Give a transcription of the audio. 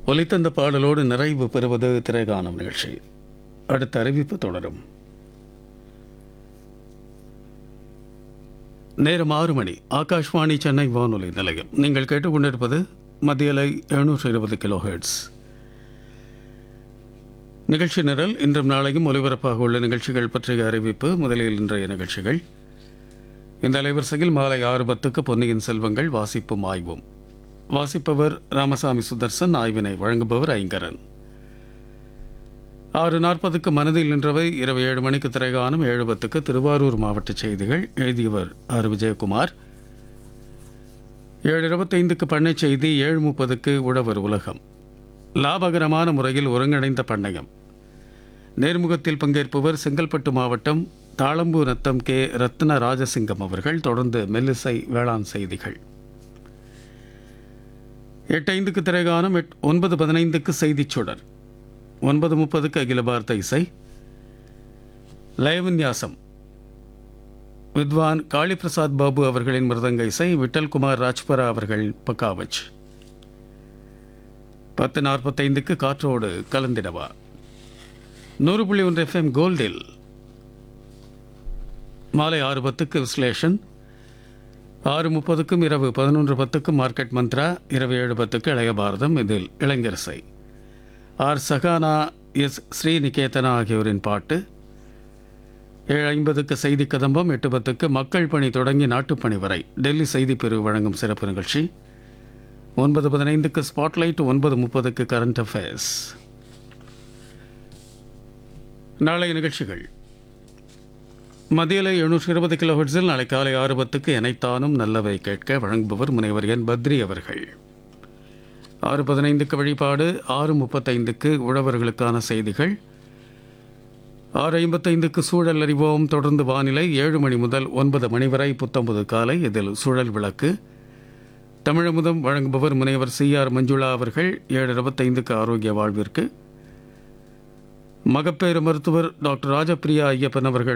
ஒலித்தந்த பாடலோடு நிறைவு பெறுவது திரைகானம் நிகழ்ச்சி அடுத்த அறிவிப்பு தொடரும் நேரம் ஆறு மணி ஆகாஷ்வாணி சென்னை வானொலி நிலையம் நீங்கள் கேட்டுக்கொண்டிருப்பது மத்தியலை எழுநூற்று இருபது கிலோ ஹெர்ட்ஸ் நிகழ்ச்சி நிரல் இன்றும் நாளையும் ஒலிபரப்பாக உள்ள நிகழ்ச்சிகள் பற்றிய அறிவிப்பு முதலில் இன்றைய நிகழ்ச்சிகள் இந்த அலைவரிசையில் மாலை ஆறு பத்துக்கு பொன்னியின் செல்வங்கள் வாசிப்பும் ஆய்வும் வாசிப்பவர் ராமசாமி சுதர்சன் ஆய்வினை வழங்குபவர் ஐங்கரன் ஆறு நாற்பதுக்கு மனதில் நின்றவை இரவு ஏழு மணிக்கு திரைகாணும் ஏழு பத்துக்கு திருவாரூர் மாவட்ட செய்திகள் எழுதியவர் ஆர் விஜயகுமார் ஏழு இருபத்தைந்துக்கு பண்ணை செய்தி ஏழு முப்பதுக்கு உழவர் உலகம் லாபகரமான முறையில் ஒருங்கிணைந்த பண்ணையம் நேர்முகத்தில் பங்கேற்பவர் செங்கல்பட்டு மாவட்டம் தாளம்பூ ரத்தம் கே ரத்ன ராஜசிங்கம் அவர்கள் தொடர்ந்து மெல்லிசை வேளாண் செய்திகள் எட்டு ஐந்துக்கு திரைகானம் எட் ஒன்பது பதினைந்துக்கு செய்திச் சுடர் ஒன்பது முப்பதுக்கு அகில பாரத இசை லயவின்யாசம் வித்வான் காளிபிரசாத் பாபு அவர்களின் மிருதங்க இசை விட்டல்குமார் ராஜ்பரா அவர்கள் பக்காவச் பத்து நாற்பத்தைந்துக்கு காற்றோடு கலந்திடவா நூறு புள்ளி ஒன்று எஃப்எம் கோல்டில் மாலை ஆறு பத்துக்கு விஸ்லேஷன் ஆறு முப்பதுக்கும் இரவு பதினொன்று பத்துக்கும் மார்க்கெட் மந்த்ரா இரவு ஏழு பத்துக்கு இளைய பாரதம் இதில் இளைஞரசை ஆர் சகானா எஸ் ஸ்ரீநிகேதனா ஆகியோரின் பாட்டு ஏழு ஐம்பதுக்கு செய்தி கதம்பம் எட்டு பத்துக்கு மக்கள் பணி தொடங்கி நாட்டுப்பணி வரை டெல்லி செய்தி பிரிவு வழங்கும் சிறப்பு நிகழ்ச்சி ஒன்பது பதினைந்துக்கு ஸ்பாட்லைட் ஒன்பது முப்பதுக்கு கரண்ட் அஃபேர்ஸ் நாளைய நிகழ்ச்சிகள் மத்தியில எழுநூற்றி இருபது கிலோ ஹெர்ட்ஸில் நாளை காலை ஆறு பத்துக்கு எனைத்தானும் நல்லவை கேட்க வழங்குபவர் முனைவர் என் பத்ரி அவர்கள் ஆறு பதினைந்துக்கு வழிபாடு ஆறு முப்பத்தைந்துக்கு உழவர்களுக்கான செய்திகள் ஆறு ஐம்பத்தைந்துக்கு சூழல் அறிவோம் தொடர்ந்து வானிலை ஏழு மணி முதல் ஒன்பது மணி வரை புத்தம்பது காலை இதில் சூழல் விளக்கு தமிழமுதம் வழங்குபவர் முனைவர் சி ஆர் மஞ்சுளா அவர்கள் ஏழு இருபத்தைந்துக்கு ஆரோக்கிய வாழ்விற்கு மகப்பேறு மருத்துவர் டாக்டர் ராஜபிரியா ஐயப்பன் அவர்கள்